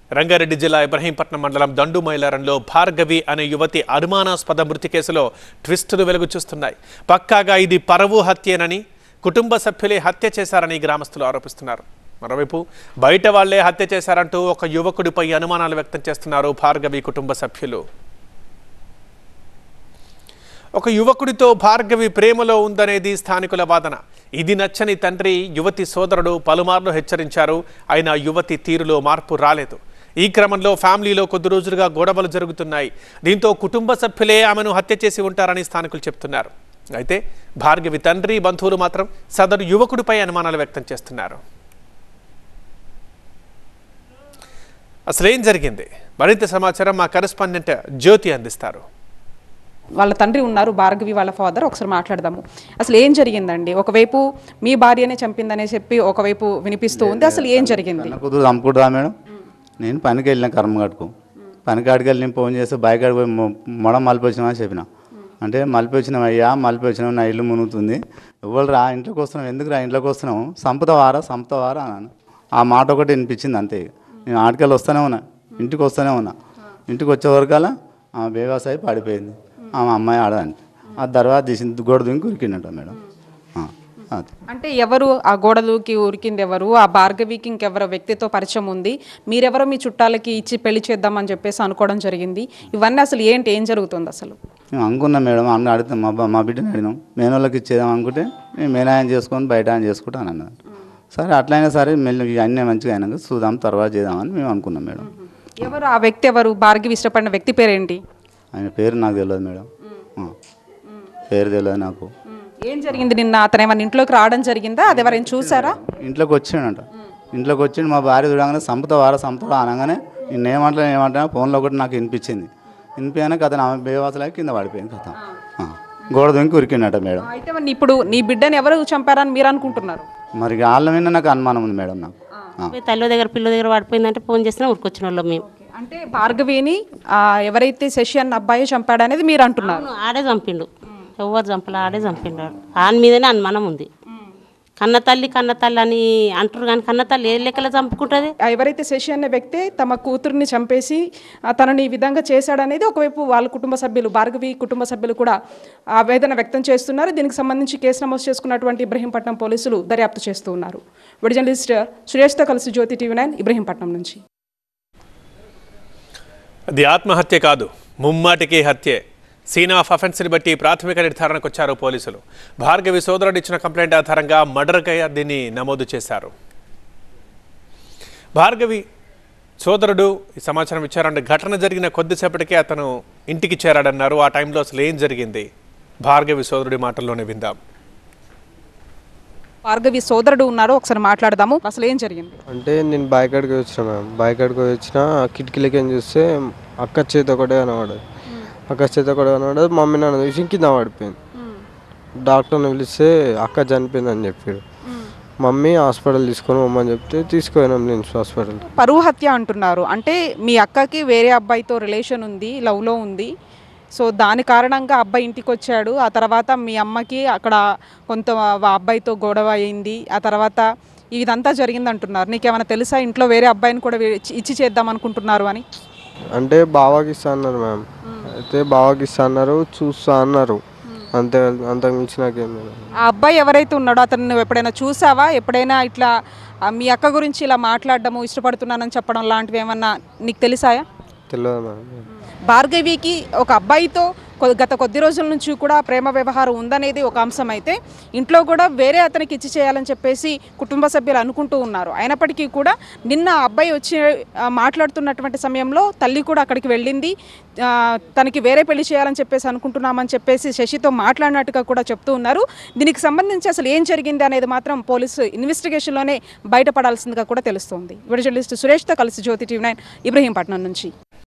రంగారెడ్డి జిల్లా ఇబ్రహీంపట్నం మండలం దండు మైలారంలో భార్గవి అనే యువతి అనుమానాస్పద మృతి కేసులో ట్విస్టులు వెలుగు చూస్తున్నాయి పక్కాగా ఇది పరవు హత్యేనని కుటుంబ సభ్యులే హత్య చేశారని గ్రామస్తులు ఆరోపిస్తున్నారు మరోవైపు బయట వాళ్లే హత్య చేశారంటూ ఒక యువకుడిపై అనుమానాలు వ్యక్తం చేస్తున్నారు భార్గవి కుటుంబ సభ్యులు ఒక యువకుడితో భార్గవి ప్రేమలో ఉందనేది స్థానికుల వాదన ఇది నచ్చని తండ్రి యువతి సోదరుడు పలుమార్లు హెచ్చరించారు అయినా యువతి తీరులో మార్పు రాలేదు ఈ క్రమంలో ఫ్యామిలీలో కొద్ది రోజులుగా గొడవలు జరుగుతున్నాయి దీంతో కుటుంబ సభ్యులే ఆమెను హత్య చేసి ఉంటారని స్థానికులు చెప్తున్నారు అయితే భార్గవి తండ్రి బంధువులు మాత్రం సదరు యువకుడిపై అనుమానాలు వ్యక్తం చేస్తున్నారు అసలేం జరిగింది మరింత సమాచారం మా కరెస్పాండెంట్ జ్యోతి అందిస్తారు వాళ్ళ తండ్రి ఉన్నారు భార్గవి వాళ్ళ ఫాదర్ ఒకసారి మాట్లాడదాము అసలు ఏం జరిగిందండి ఒకవైపు మీ భార్యనే చంపిందనే చెప్పి ఒకవైపు వినిపిస్తూ ఉంది అసలు ఏం జరిగింది కన్న కూతురు చంపుకుంటా మేడం నేను పనికి వెళ్ళిన కర్మగట్టుకు పనికాడికి వెళ్ళి నేను ఫోన్ చేస్తే బయకాడికి పోయి మొ- మొడ మలిపి వచ్చినామని చెప్పిన అంటే మలిపి వచ్చినాం అయ్యా మలిపి వచ్చినాం నా ఇల్లు మునుగుతుంది ఎవరు రా ఇంట్లోకి వస్తున్నాం ఎందుకు రా ఇంట్లోకి వస్తున్నాం సంపుతావారా సంపుతావారా అన్నాను ఆ మాట ఒకటి వినిపించింది అంతే ఇక. నేను ఆడికెళ్ళి వస్తూనే ఉన్నా ఇంటికి వస్తూనే ఉన్నా ఇంటికి వచ్చే వరకల్లా ఆమె వ్యవసాయ పడిపోయింది ఆమె అమ్మాయి ఆడదండి ఆ తర్వాత తీసింది గోడ దుంకి ఉరికిండట మేడం ఆ, అది అంటే ఎవరు ఆ గోడలుకి ఉరికింది ఎవరు ఆ భార్గవికి ఇంకెవరో వ్యక్తితో పరిచయం ఉంది మీరెవరో మీ చుట్టాలకి ఇచ్చి పెళ్లి చేద్దామని చెప్పేసి అనుకోవడం జరిగింది ఇవన్నీ అసలు ఏంటి ఏం జరుగుతుంది అసలు మేము అనుకున్నాం మేడం అన్న అడిగితే మా బా- మా బిడ్డని అడిగినాం మేనోళ్ళకి ఇచ్చేదాం అనుకుంటే మేము మేనాయన చేసుకొని బయట ఆయన చేసుకుంటాను అన్నది సరే అట్లయినా సరే మెల్లి అన్నీ మంచిగా అయినాక చూద్దాం తర్వాత చేద్దామని మేము అనుకున్నాం మేడం ఎవరు ఆ వ్యక్తి ఎవరు భార్గవి ఇష్టపడిన వ్యక్తి పేరేంటి ఆయన పేరు నాకు తెలియదు మేడం ఆ. పేరు తెలియదు నాకు ఏం జరిగింది నిన్న అతను ఏమన్నా ఇంట్లోకి రావడం జరిగిందా అది ఎవరైనా చూసారా ఇంట్లోకి వచ్చిండంట ఇంట్లోకి వచ్చిండు మా భార్య చూడగానే సంపుతావారా సంపుతా అనగానే నేను ఏమంటా ఏమంటా ఫోన్లో ఒకటి నాకు వినిపించింది వినిపించాక అతను ఆమె బేవాసలాగా కింద పడిపోయింది కథ ఆ. గోడ దుంకి ఉరికిండట మేడం అయితే మరి ఇప్పుడు నీ బిడ్డని ఎవరు చంపారని మీరు అనుకుంటున్నారు మరి వాళ్ళ మీద నాకు అనుమానం ఉంది మేడం నాకు ఆ. పోయి తల్లి దగ్గర పిల్ల దగ్గర పడిపోయిందంటే ఫోన్ చేసినా ఊరికొచ్చిన వాళ్ళం మేము అంటే భార్గవిని ఆ, ఎవరైతే శశి అన్న అబ్బాయి చంపాడనేది మీరు అంటున్నారు అవును, ఆడే చంపిండు ఎవరు చంపలే ఆడే చంపిండు ఆని మీదనే అనుమానం ఉంది కన్న తల్లి కన్న తల్లి అని అంటారు కానీ కన్న తల్లి ఏ లెక్కలో చంపుకుంటుంది ఆ, ఎవరైతే శశి అనే వ్యక్తి తమ కూతుర్ని చంపేసి ఆ, తనని ఈ విధంగా చేశాడనేది ఒకవైపు వాళ్ళ కుటుంబ సభ్యులు భార్గవి కుటుంబ సభ్యులు కూడా ఆవేదన వ్యక్తం చేస్తున్నారు దీనికి సంబంధించి కేసు నమోదు చేసుకున్నటువంటి ఇబ్రహీంపట్నం పోలీసులు దర్యాప్తు చేస్తూ ఉన్నారు విడి జర్నలిస్ట్ సురేష్తో కలిసి జ్యోతి టీవీ నైన్ ఇబ్రహీంపట్నం నుంచి అది ఆత్మహత్య కాదు ముమ్మాటికి హత్యే సీన్ ఆఫ్ అఫెన్స్ని బట్టి ప్రాథమిక నిర్ధారణకు వచ్చారు పోలీసులు భార్గవి సోదరుడు ఇచ్చిన కంప్లైంట్ ఆధారంగా మర్డర్గా దీన్ని నమోదు చేశారు భార్గవి సోదరుడు ఈ సమాచారం ఇచ్చారంటే ఘటన జరిగిన కొద్దిసేపటికే అతను ఇంటికి చేరాడన్నారు ఆ టైంలో అసలు ఏం జరిగింది భార్గవి సోదరుడి మాటల్లోనే విందాం భార్గవి సోదరుడు ఉన్నారు ఒకసారి మాట్లాడదాము అసలు ఏం జరిగింది అంటే నేను బాయ్ కాడికి వచ్చిన మ్యామ్ బాయ్ కాడికి వచ్చిన కిటికీలకి ఏం చూస్తే అక్క చేతి ఒకటే కనబడదు అక్క చేతి ఒకటే కనబడదు మమ్మీ నాన్న చూసి కింద పడిపోయింది డాక్టర్ని పిలిస్తే అక్క చనిపోయింది అని చెప్పాడు మమ్మీ హాస్పిటల్ తీసుకొని పోమని చెప్తే తీసుకుపోయినాం నేను హాస్పిటల్ పరువు హత్య అంటున్నారు అంటే మీ అక్కకి వేరే అబ్బాయితో రిలేషన్ ఉంది లవ్లో ఉంది సో దాని కారణంగా అబ్బాయి ఇంటికి వచ్చాడు ఆ తర్వాత మీ అమ్మకి అక్కడ కొంత ఆ అబ్బాయితో గొడవ అయింది ఆ తర్వాత ఇదంతా జరిగింది అంటున్నారు నీకేమైనా తెలుసా ఇంట్లో వేరే అబ్బాయిని కూడా వే- ఇచ్చి- ఇచ్చి చేద్దాం అనుకుంటున్నారు అని అంటే బావాకి ఇస్తా అన్నారు మ్యామ్ అయితే బావాకి ఇస్తా అన్నారు చూస్తా అన్నారు అంతే అంతకు మించి నాకేం తెలియదు ఆ అబ్బాయి ఎవరైతే ఉన్నాడో అతను నువ్వు ఎప్పుడైనా చూసావా ఎప్పుడైనా ఇట్లా ఆ, మీ అక్క గురించి ఇలా మాట్లాడడము ఇష్టపడుతున్నానని చెప్పడం లాంటివి ఏమన్నా నీకు తెలిసాయా తెలియదు మ్యామ్ భార్గవికి ఒక అబ్బాయితో కొ- గత కొద్ది రోజుల నుంచి కూడా ప్రేమ వ్యవహారం ఉందనేది ఒక అంశం అయితే ఇంట్లో కూడా వేరే అతనికి ఇచ్చి చేయాలని చెప్పేసి కుటుంబ సభ్యులు అనుకుంటూ ఉన్నారు అయినప్పటికీ కూడా నిన్న ఆ అబ్బాయి వచ్చి ఆ, మాట్లాడుతున్నటువంటి సమయంలో తల్లి కూడా అక్కడికి వెళ్ళింది ఆ, తనకి వేరే పెళ్లి చేయాలని చెప్పేసి అనుకుంటున్నామని చెప్పేసి శశితో మాట్లాడినట్టుగా కూడా చెప్తూ ఉన్నారు దీనికి సంబంధించి అసలు ఏం జరిగింది అనేది మాత్రం పోలీసు ఇన్వెస్టిగేషన్లోనే బయటపడాల్సిందిగా కూడా తెలుస్తోంది వీడియో జర్నలిస్ట్ సురేష్తో కలిసి జ్యోతి టీవీ నైన్ ఇబ్రహీంపట్నం నుంచి